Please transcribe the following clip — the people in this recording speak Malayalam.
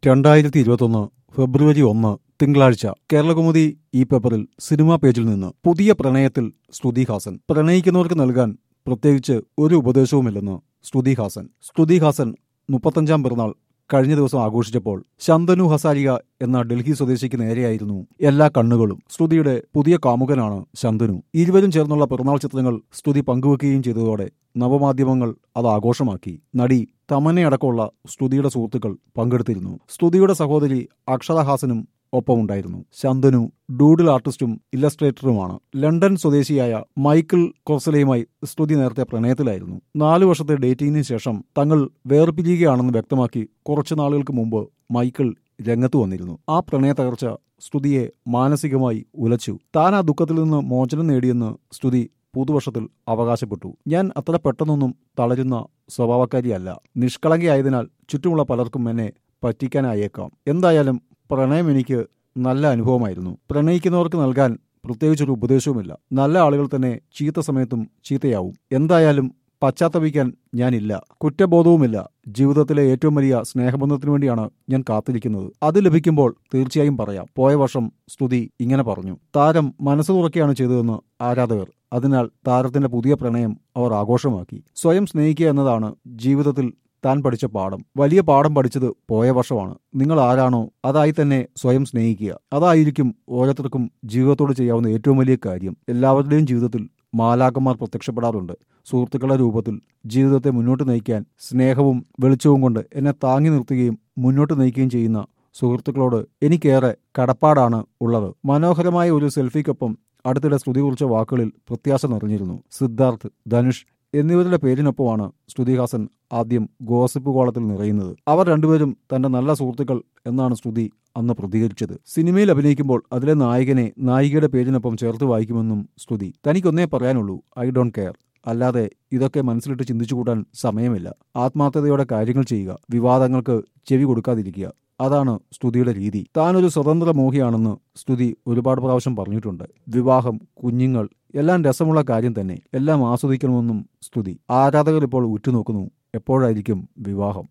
രണ്ടായിരത്തി ഇരുപത്തൊന്ന് ഫെബ്രുവരി ഒന്ന് തിങ്കളാഴ്ച കേരളകൗമുദി ഈ പേപ്പറിൽ സിനിമാ പേജിൽ നിന്ന് പുതിയ പ്രണയത്തിൽ സ്തുതി ഹാസൻ പ്രണയിക്കുന്നവർക്ക് നൽകാൻ പ്രത്യേകിച്ച് ഒരു ഉപദേശവുമില്ലെന്ന് സ്തുതി ഹാസൻ സ്തുതി ഹാസൻ മുപ്പത്തഞ്ചാം പിറന്നാൾ കഴിഞ്ഞ ദിവസം ആഘോഷിച്ചപ്പോൾ ശന്തനു ഹസാരിക എന്ന ഡൽഹി സ്വദേശിക്ക് നേരെയായിരുന്നു എല്ലാ കണ്ണുകളും സ്തുതിയുടെ പുതിയ കാമുകനാണ് ശന്തനു ഇരുവരും ചേർന്നുള്ള പിറന്നാൾ ചിത്രങ്ങൾ സ്തുതി പങ്കുവെക്കുകയും ചെയ്തതോടെ നവമാധ്യമങ്ങൾ അത് ആഘോഷമാക്കി നടി തമന്നയടക്കമുള്ള സ്തുതിയുടെ സുഹൃത്തുക്കൾ പങ്കെടുത്തിരുന്നു സ്തുതിയുടെ സഹോദരി അക്ഷത ഹാസനും ഒപ്പമുണ്ടായിരുന്നു ശന്തനു ഡൂഡിൽ ആർട്ടിസ്റ്റും ഇല്ലസ്ട്രേറ്ററുമാണ് ലണ്ടൻ സ്വദേശിയായ മൈക്കിൾ കോർസലയുമായി സ്തുതി നേരത്തെ പ്രണയത്തിലായിരുന്നു നാലു വർഷത്തെ ഡേറ്റിംഗിന് ശേഷം തങ്ങൾ വേർപിരിയുകയാണെന്ന് വ്യക്തമാക്കി കുറച്ചു നാളുകൾക്ക് മുമ്പ് മൈക്കിൾ രംഗത്ത് വന്നിരുന്നു ആ പ്രണയ തകർച്ച സ്തുതിയെ മാനസികമായി ഉലച്ചു താൻ ആ ദുഃഖത്തിൽ നിന്ന് മോചനം നേടിയെന്ന് സ്തുതി പുതുവർഷത്തിൽ അവകാശപ്പെട്ടു ഞാൻ അത്ര പെട്ടെന്നൊന്നും തളരുന്ന സ്വഭാവക്കാരിയല്ല നിഷ്കളങ്കയായതിനാൽ ചുറ്റുമുള്ള പലർക്കും എന്നെ പറ്റിക്കാനായേക്കാം എന്തായാലും പ്രണയം എനിക്ക് നല്ല അനുഭവമായിരുന്നു പ്രണയിക്കുന്നവർക്ക് നൽകാൻ പ്രത്യേകിച്ചൊരു ഉപദേശവുമില്ല നല്ല ആളുകൾ തന്നെ ചീത്ത സമയത്തും ചീത്തയാവും എന്തായാലും പശ്ചാത്തപിക്കാൻ ഞാനില്ല കുറ്റബോധവുമില്ല ജീവിതത്തിലെ ഏറ്റവും വലിയ സ്നേഹബന്ധത്തിനു വേണ്ടിയാണ് ഞാൻ കാത്തിരിക്കുന്നത് അത് ലഭിക്കുമ്പോൾ തീർച്ചയായും പറയാം പോയ വർഷം സ്തുതി ഇങ്ങനെ പറഞ്ഞു താരം മനസ്സ് തുറക്കുകയാണ് ചെയ്തതെന്ന് ആരാധകർ അതിനാൽ താരത്തിന്റെ പുതിയ പ്രണയം അവർ ആഘോഷമാക്കി സ്വയം സ്നേഹിക്കുക എന്നതാണ് ജീവിതത്തിൽ താൻ പഠിച്ച പാഠം വലിയ പാഠം പഠിച്ചത് പോയ വർഷമാണ് നിങ്ങൾ ആരാണോ അതായി തന്നെ സ്വയം സ്നേഹിക്കുക അതായിരിക്കും ഓരോരുത്തർക്കും ജീവിതത്തോട് ചെയ്യാവുന്ന ഏറ്റവും വലിയ കാര്യം എല്ലാവരുടെയും ജീവിതത്തിൽ മാലാക്കന്മാർ പ്രത്യക്ഷപ്പെടാറുണ്ട് സുഹൃത്തുക്കളുടെ രൂപത്തിൽ ജീവിതത്തെ മുന്നോട്ട് നയിക്കാൻ സ്നേഹവും വെളിച്ചവും കൊണ്ട് എന്നെ താങ്ങി നിർത്തുകയും മുന്നോട്ട് നയിക്കുകയും ചെയ്യുന്ന സുഹൃത്തുക്കളോട് എനിക്കേറെ കടപ്പാടാണ് ഉള്ളത് മനോഹരമായ ഒരു സെൽഫിക്കൊപ്പം അടുത്തിടെ സ്തുതി കുറിച്ച വാക്കുകളിൽ പ്രത്യാശ നിറഞ്ഞിരുന്നു സിദ്ധാർത്ഥ് ധനുഷ് എന്നിവരുടെ പേരിനൊപ്പമാണ് സ്തുതിഹാസൻ ആദ്യം ഗോസിപ്പ് കോളത്തിൽ നിറയുന്നത് അവർ രണ്ടുപേരും തന്റെ നല്ല സുഹൃത്തുക്കൾ എന്നാണ് സ്തുതി അന്ന് പ്രതികരിച്ചത് സിനിമയിൽ അഭിനയിക്കുമ്പോൾ അതിലെ നായകനെ നായികയുടെ പേരിനൊപ്പം ചേർത്ത് വായിക്കുമെന്നും സ്തുതി തനിക്കൊന്നേ പറയാനുള്ളൂ ഐ ഡോണ്ട് കെയർ അല്ലാതെ ഇതൊക്കെ മനസ്സിലിട്ട് ചിന്തിച്ചു കൂട്ടാൻ സമയമില്ല ആത്മാർത്ഥതയോടെ കാര്യങ്ങൾ ചെയ്യുക വിവാദങ്ങൾക്ക് ചെവി കൊടുക്കാതിരിക്കുക അതാണ് സ്തുതിയുടെ രീതി താനൊരു സ്വതന്ത്ര മോഹിയാണെന്ന് സ്തുതി ഒരുപാട് പ്രാവശ്യം പറഞ്ഞിട്ടുണ്ട് വിവാഹം കുഞ്ഞുങ്ങൾ എല്ലാം രസമുള്ള കാര്യം തന്നെ എല്ലാം ആസ്വദിക്കണമെന്നും സ്തുതി ആരാധകർ ഇപ്പോൾ ഉറ്റുനോക്കുന്നു എപ്പോഴായിരിക്കും വിവാഹം